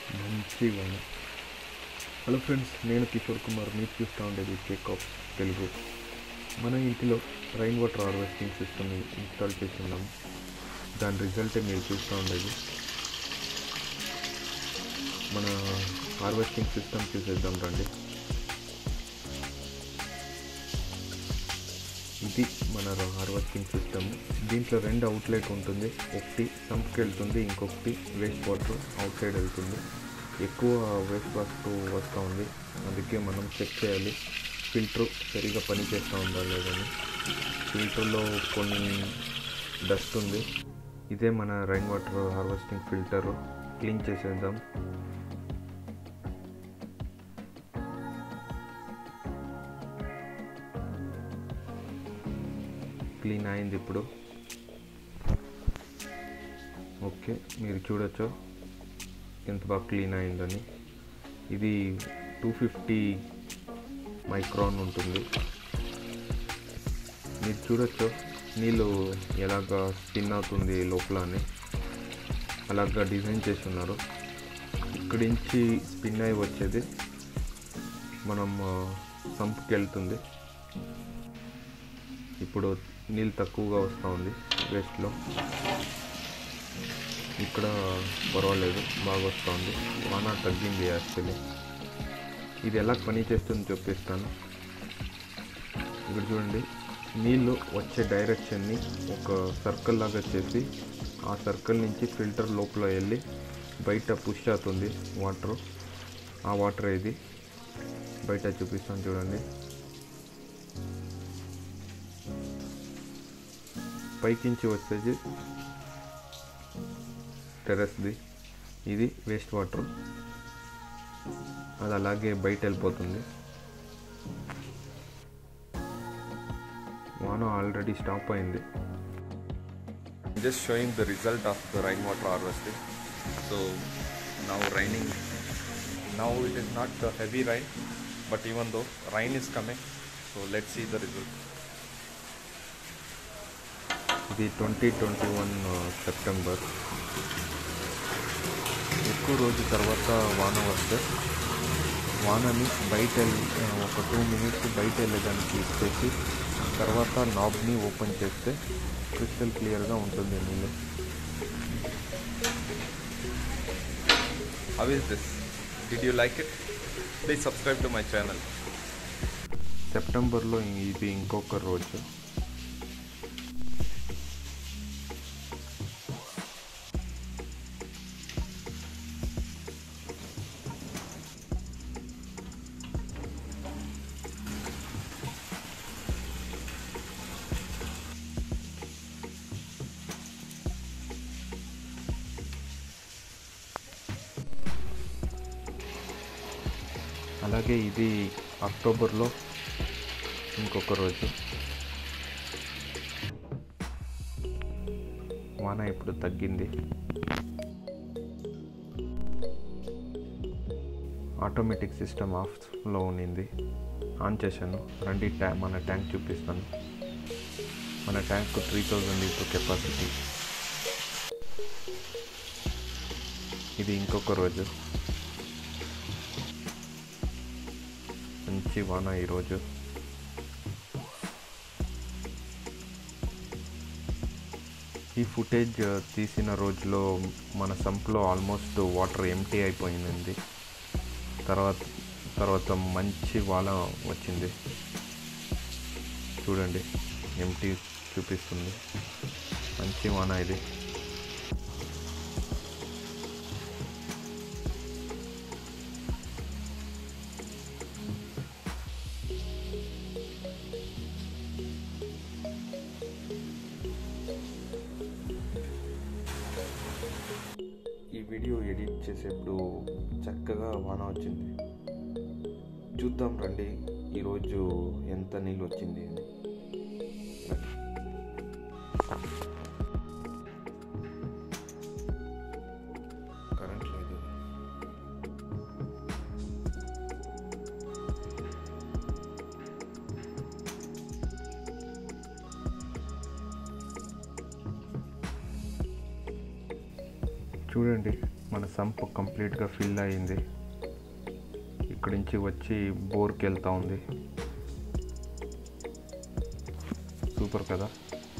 మంచి వాన hello friends నేను కిషోర్ కుమార్ మీరు చూస్తూ ఉండేది కేక్ ఆఫ్ తెలుగు మన ఇంటిలో రైన్ వాటర్ హార్వెస్టింగ్ సిస్టమ్ని ఇన్స్టాల్ చేసి ఉన్నాం దాని రిజల్టే మీరు చూస్తూ ఉండేది మన హార్వెస్టింగ్ సిస్టమ్ చూసేద్దాం రండి ఇది మన హార్వెస్టింగ్ సిస్టమ్ దీంట్లో రెండు అవుట్లెట్ ఉంటుంది ఒకటి సంప్కి వెళ్తుంది ఇంకొకటి వేస్ట్ వాటర్ అవుట్ సైడ్ వెళ్తుంది ఎక్కువ వేస్ట్ వాటర్ వస్తూ ఉంది అందుకే మనం చెక్ చేయాలి ఫిల్టర్ సరిగా పని చేస్తూ ఉందా లేదని ఫిల్టర్లో కొన్ని డస్ట్ ఉంది ఇదే మన rain water harvesting filter clean చేసేద్దాం క్లీన్ అయింది ఇప్పుడు ఓకే మీరు చూడొచ్చు ఎంత బాగా క్లీన్ అయిందని ఇది టూ ఫిఫ్టీ మైక్రాన్ ఉంటుంది మీరు చూడొచ్చు నీళ్ళు ఎలాగా స్పిన్ అవుతుంది లోపల అని అలాగా డిజైన్ చేస్తున్నారు ఇక్కడి నుంచి స్పిన్ అయి వచ్చేది మనం సంప్కి వెళ్తుంది ఇప్పుడు నీళ్ళు తక్కువగా వస్తూ ఉంది వేస్ట్లో ఇక్కడ పర్వాలేదు బాగా వస్తుంది వాన తగ్గింది యాక్చువల్లీ ఇది ఎలా పని చేస్తుందో చూపిస్తాను ఇక్కడ చూడండి నీళ్ళు వచ్చే డైరెక్షన్ని ఒక సర్కిల్ లాగా చేసి ఆ సర్కిల్ నుంచి ఫిల్టర్ లోపల వెళ్ళి బయట పుష్ అవుతుంది వాటర్ ఆ వాటర్ ఇది బయట చూపిస్తాను చూడండి పైకించి వచ్చేది టెర్రస్ది ఇది వేస్ట్ వాటర్ అది అలాగే బయట వెళ్ళిపోతుంది వాన ఆల్రెడీ స్టాప్ అయింది just showing the result of the rainwater harvesting so now raining now it is not the heavy rain but even though rain is coming so let's see the result ఇది twenty twenty one September ఎక్కువ రోజు తర్వాత వాన వస్తే వానని బయట వెళ్ళి- ఒక two minutes బయట వెళ్ళేదానికి ఇచ్చేసి తర్వాత నాబ్ని ఓపెన్ చేస్తే క్రిస్టల్ క్లియర్గా ఉంటుంది నీళ్ళు how is this did you like it please subscribe to my channel సెప్టెంబర్లో ఇది ఇంకొక రోజు అలాగే ఇది అక్టోబర్లో ఇంకొక రోజు వాన ఇప్పుడు తగ్గింది ఆటోమేటిక్ సిస్టమ్ ఆఫ్లో ఉన్నింది ఆన్ చేశాను రండి ట్యా మన ట్యాంక్ చూపిస్తాను మన tank three thousand litre capacity ఇది ఇంకొక రోజు మంచి వాన ఈరోజు ఈ ఫుటేజ్ తీసిన రోజులో మన సంప్లో ఆల్మోస్ట్ వాటర్ ఎంటీ అయిపోయింది తర్వాత తర్వాత మంచి వాన వచ్చింది చూడండి ఎంటీ చూపిస్తుంది మంచి వాన ఇది ఈ వీడియో ఎడిట్ చేసేప్పుడు చక్కగా వాన వచ్చింది చూద్దాం రండి ఈరోజు ఎంత నీళ్ళు వచ్చింది అని రండి. కరెంట్ లేదు చూడండి మన సంప్ కంప్లీట్గా ఫిల్ అయింది ఇక్కడి నుంచి వచ్చి బోర్కి వెళ్తూ ఉంది సూపర్ కదా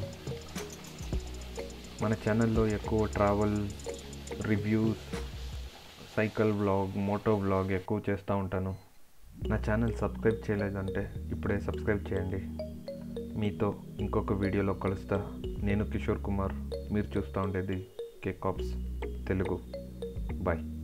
మన ఛానల్లో ఎక్కువ travel reviews cycle vlog moto vlog ఎక్కువ చేస్తూ ఉంటాను నా ఛానల్ సబ్స్క్రైబ్ చేయలేదంటే ఇప్పుడే సబ్స్క్రైబ్ చేయండి మీతో ఇంకొక వీడియోలో కలుస్తా నేను కిషోర్ కుమార్ మీరు చూస్తూ ఉండేది కేకాప్స్ తెలుగు బాయ్